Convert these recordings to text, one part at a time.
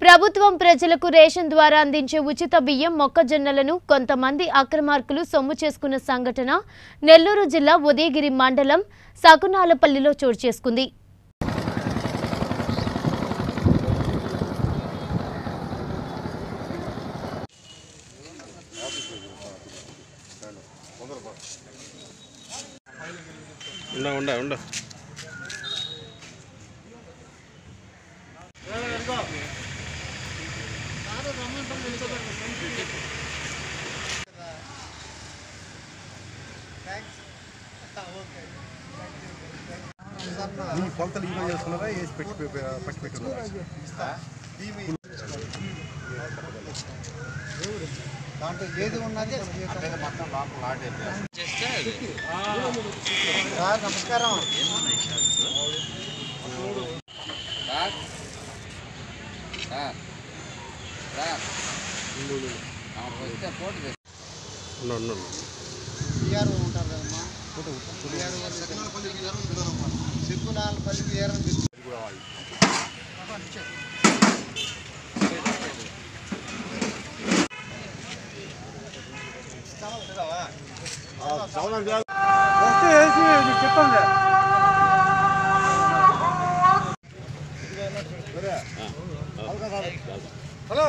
ప్రభుత్వం ప్రజలకు రేషన్ ద్వారా అందించే ఉచిత బియ్యం మొక్కజొన్నలను కొంతమంది అక్రమార్కులు సొమ్ము చేసుకున్న సంఘటన నెల్లూరు జిల్లా ఉదయగిరి మండలం సకునాలపల్లిలో చోటు చేసుకుంది ఉండ ఉండ ఉండ మీ కొలతలు ఈమెయిల్ చేసుకున్నారా వేసి పెట్టి పట్టి పెట్టున్నారా దాంట్లో ఏది ఉన్నది సార్ నమస్కారం ఉండ ఉండ బీఆర్ఓ ఉంటారు కదమ్మా సిగ్గునాలపల్లి బీఆర్ఓ హలో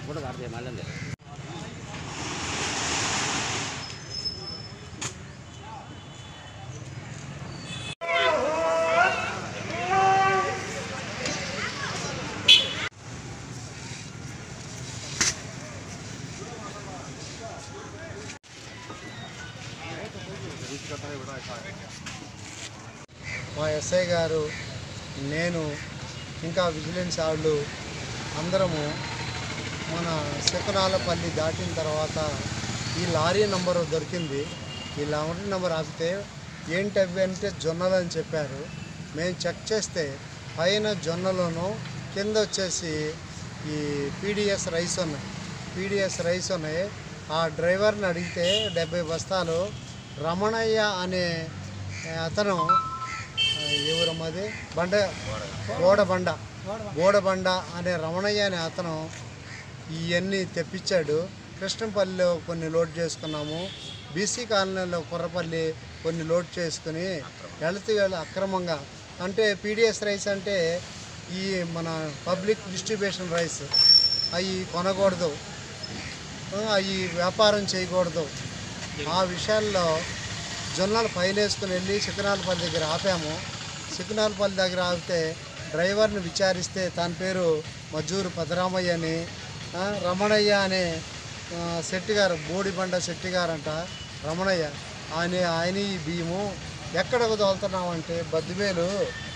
మా ఎస్ఐ గారు నేను ఇంకా విజిలెన్స్ వాళ్ళు అందరము మన శకునాలపల్లి దాటిన తర్వాత ఈ లారీ నంబరు దొరికింది ఈ లారీ నెంబర్ ఆపితే ఏంటి అవి అంటే జొన్నలు అని చెప్పారు మేము చెక్ చేస్తే పైన జొన్నలను కింద వచ్చేసి ఈ పీడిఎస్ రైస్ ఉన్నాయి పీడిఎస్ రైస్ ఉన్నాయి ఆ డ్రైవర్ని అడిగితే డెబ్బై బస్తాలు రమణయ్య అనే అతను ఎవరమ్మది బండ గోడబండ గోడబండ అనే రమణయ్య అనే అతను ఇవన్నీ తెప్పించాడు కృష్ణపల్లిలో కొన్ని లోడ్ చేసుకున్నాము బీసీ కాలనీలో కుర్రపల్లి కొన్ని లోడ్ చేసుకుని వెళుతూ వెళ్ళి అక్రమంగా అంటే పీడిఎస్ రైస్ అంటే ఈ మన పబ్లిక్ డిస్ట్రిబ్యూషన్ రైస్ అవి కొనకూడదు అవి వ్యాపారం చేయకూడదు ఆ విషయాల్లో జొన్నలు పైలేసుకుని వెళ్ళి సికనాలపల్లి దగ్గర ఆపాము సికనాలపల్లి దగ్గర ఆపితే డ్రైవర్ని విచారిస్తే తన పేరు మజూరు పదరామయ్య అని ఆ, రమణయ్య అనే ఆ, శెట్టి గారు బోడిబండ శెట్టి గారంట రమణయ్య ఆయన ఆయన ఈ బియ్యము ఎక్కడకు తోలుతున్నామంటే బద్దివేలు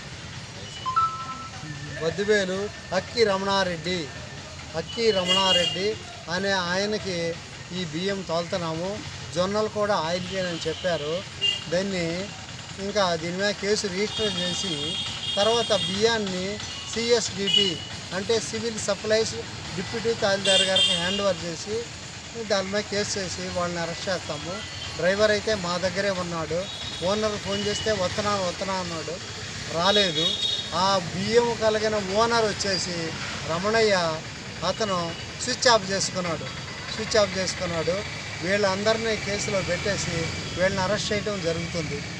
బద్దివేలు అక్కి రమణారెడ్డి అక్కి రమణారెడ్డి అనే ఆయనకి ఈ బియ్యం తోలుతున్నాము జొన్నలు కూడా ఆయిల్ అని చెప్పారు దాన్ని ఇంకా దీని మీద కేసు రిజిస్టర్ చేసి తర్వాత బియ్యాన్ని సిఎస్డిటి అంటే సివిల్ సప్లైస్ డిప్యూటీ తహసీల్దార్ గారికి హ్యాండ్ ఓవర్ చేసి దాని మీద కేసు చేసి వాళ్ళని అరెస్ట్ చేస్తాము డ్రైవర్ అయితే మా దగ్గరే ఉన్నాడు ఓనర్ ఫోన్ చేస్తే వస్తున్నా వస్తున్నా అన్నాడు రాలేదు ఆ బియ్యం కలిగిన ఓనర్ వచ్చేసి రమణయ్య అతను స్విచ్ ఆఫ్ చేసుకున్నాడు స్విచ్ ఆఫ్ చేసుకున్నాడు వీళ్ళందరినీ కేసులో పెట్టేసి వీళ్ళని అరెస్ట్ చేయడం జరుగుతుంది